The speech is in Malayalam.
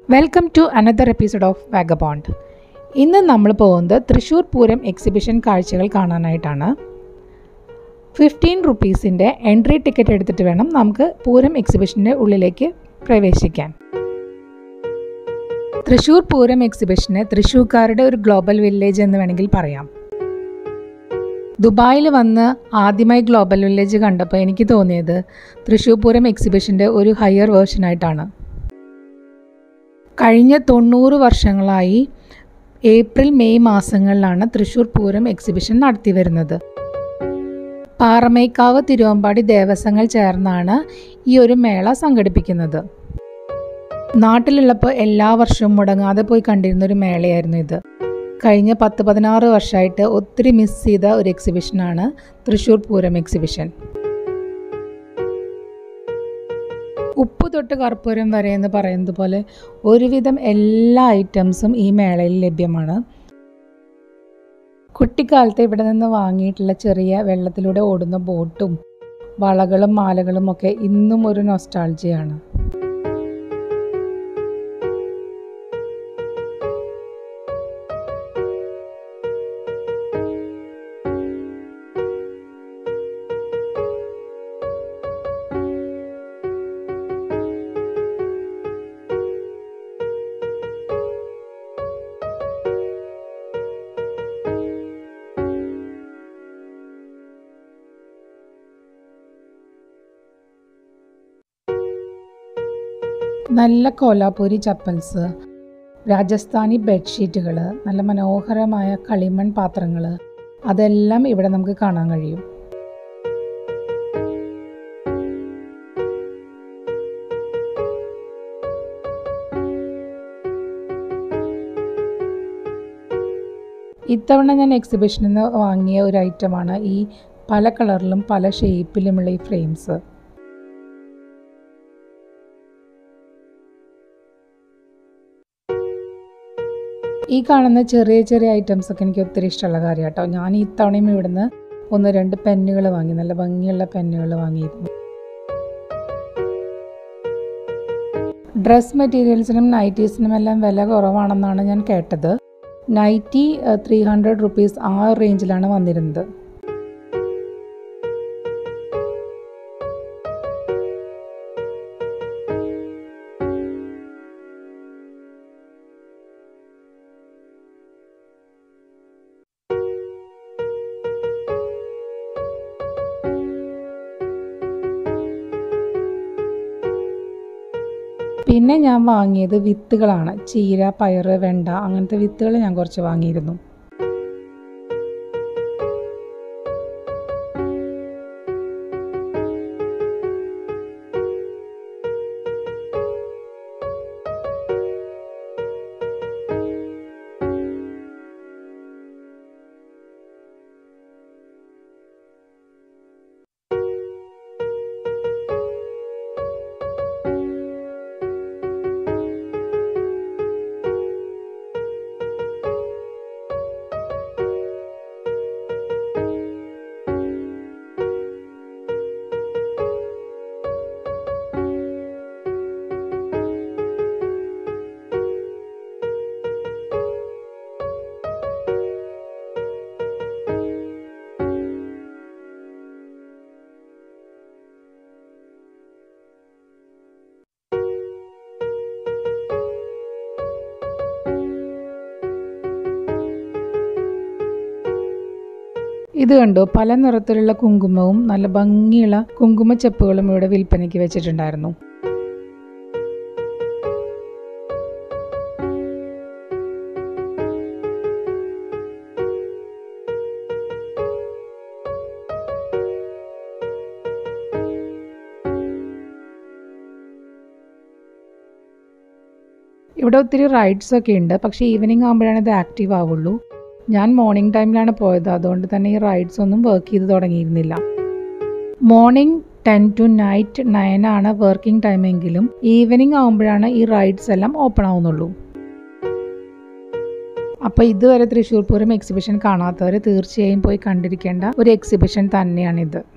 welcome to another episode of Vagabond ഇന്ന് നമ്മൾ പോകുന്നത് തൃശ്ശൂർ പൂരം എക്സിബിഷൻ കാഴ്ചകൾ കാണാനായിട്ടാണ് ഫിഫ്റ്റീൻ റുപ്പീസിൻ്റെ എൻട്രി ടിക്കറ്റ് എടുത്തിട്ട് വേണം നമുക്ക് പൂരം എക്സിബിഷൻ്റെ ഉള്ളിലേക്ക് പ്രവേശിക്കാൻ തൃശ്ശൂർ പൂരം എക്സിബിഷന് തൃശ്ശൂർക്കാരുടെ ഒരു ഗ്ലോബൽ വില്ലേജ് എന്ന് വേണമെങ്കിൽ പറയാം ദുബായിൽ വന്ന് ആദ്യമായി ഗ്ലോബൽ വില്ലേജ് കണ്ടപ്പോൾ എനിക്ക് തോന്നിയത് തൃശ്ശൂർ പൂരം എക്സിബിഷൻ്റെ ഒരു ഹയർ വേർഷനായിട്ടാണ് കഴിഞ്ഞ തൊണ്ണൂറ് വർഷങ്ങളായി ഏപ്രിൽ മെയ് മാസങ്ങളിലാണ് തൃശ്ശൂർ പൂരം എക്സിബിഷൻ നടത്തി വരുന്നത് പാറമേക്കാവ് തിരുവമ്പാടി ദേവസ്വങ്ങൾ ചേർന്നാണ് ഈ ഒരു മേള സംഘടിപ്പിക്കുന്നത് നാട്ടിലുള്ളപ്പോൾ എല്ലാ വർഷവും മുടങ്ങാതെ പോയി കണ്ടിരുന്ന ഒരു മേളയായിരുന്നു ഇത് കഴിഞ്ഞ പത്ത് പതിനാറ് വർഷമായിട്ട് ഒത്തിരി മിസ് ചെയ്ത ഒരു എക്സിബിഷനാണ് തൃശ്ശൂർ പൂരം എക്സിബിഷൻ ഉപ്പ് തൊട്ട് കർപ്പൂരം വരെ എന്ന് പറയുന്നത് പോലെ ഒരുവിധം എല്ലാ ഐറ്റംസും ഈ മേളയിൽ ലഭ്യമാണ് കുട്ടിക്കാലത്ത് ഇവിടെ നിന്ന് വാങ്ങിയിട്ടുള്ള ചെറിയ വെള്ളത്തിലൂടെ ഓടുന്ന ബോട്ടും വളകളും മാലകളും ഒക്കെ ഇന്നും ഒരു നൊസ്റ്റാൾജിയാണ് നല്ല കോലാപൂരി ചപ്പൽസ് രാജസ്ഥാനി ബെഡ്ഷീറ്റുകൾ നല്ല മനോഹരമായ കളിമൺ പാത്രങ്ങൾ അതെല്ലാം ഇവിടെ നമുക്ക് കാണാൻ കഴിയും ഇത്തവണ ഞാൻ എക്സിബിഷനിൽ നിന്ന് വാങ്ങിയ ഒരു ഐറ്റമാണ് ഈ പല കളറിലും പല ഷേപ്പിലുമുള്ള ഈ ഫ്രെയിംസ് ഈ കാണുന്ന ചെറിയ ചെറിയ ഐറ്റംസ് ഒക്കെ എനിക്ക് ഒത്തിരി ഇഷ്ടമുള്ള കാര്യം കേട്ടോ ഞാൻ ഈ തവണയും ഇവിടുന്ന് ഒന്ന് രണ്ട് പെന്നുകൾ വാങ്ങി നല്ല ഭംഗിയുള്ള പെന്നുകൾ വാങ്ങിയിരുന്നു ഡ്രസ് മെറ്റീരിയൽസിനും നൈറ്റീസിനും എല്ലാം വില കുറവാണെന്നാണ് ഞാൻ കേട്ടത് നൈറ്റി ത്രീ ഹൺഡ്രഡ് റുപ്പീസ് ആ റേഞ്ചിലാണ് വന്നിരുന്നത് പിന്നെ ഞാൻ വാങ്ങിയത് വിത്തുകളാണ് ചീര പയറ് വെണ്ട അങ്ങനത്തെ വിത്തുകൾ ഞാൻ കുറച്ച് വാങ്ങിയിരുന്നു ഇത് കണ്ടോ പല നിറത്തിലുള്ള കുങ്കുമവും നല്ല ഭംഗിയുള്ള കുങ്കുമച്ചെപ്പുകളും ഇവിടെ വിൽപ്പനയ്ക്ക് വെച്ചിട്ടുണ്ടായിരുന്നു ഇവിടെ ഒത്തിരി റൈഡ്സ് ഒക്കെ ഉണ്ട് പക്ഷേ ഈവനിങ് ആകുമ്പോഴാണ് ഇത് ആക്റ്റീവ് ആവുള്ളൂ ഞാൻ മോർണിംഗ് ടൈമിലാണ് പോയത് അതുകൊണ്ട് തന്നെ ഈ റൈഡ്സ് ഒന്നും വർക്ക് ചെയ്ത് തുടങ്ങിയിരുന്നില്ല morning ten to night nine ആണ് വർക്കിംഗ് ടൈമെങ്കിലും ഈവനിങ് ആകുമ്പോഴാണ് ഈ റൈഡ്സ് എല്ലാം ഓപ്പൺ ആവുന്നുള്ളൂ അപ്പോൾ ഇതുവരെ തൃശ്ശൂർ പൂരം എക്സിബിഷൻ കാണാത്തവർ തീർച്ചയായും പോയി കണ്ടിരിക്കേണ്ട ഒരു എക്സിബിഷൻ തന്നെയാണിത്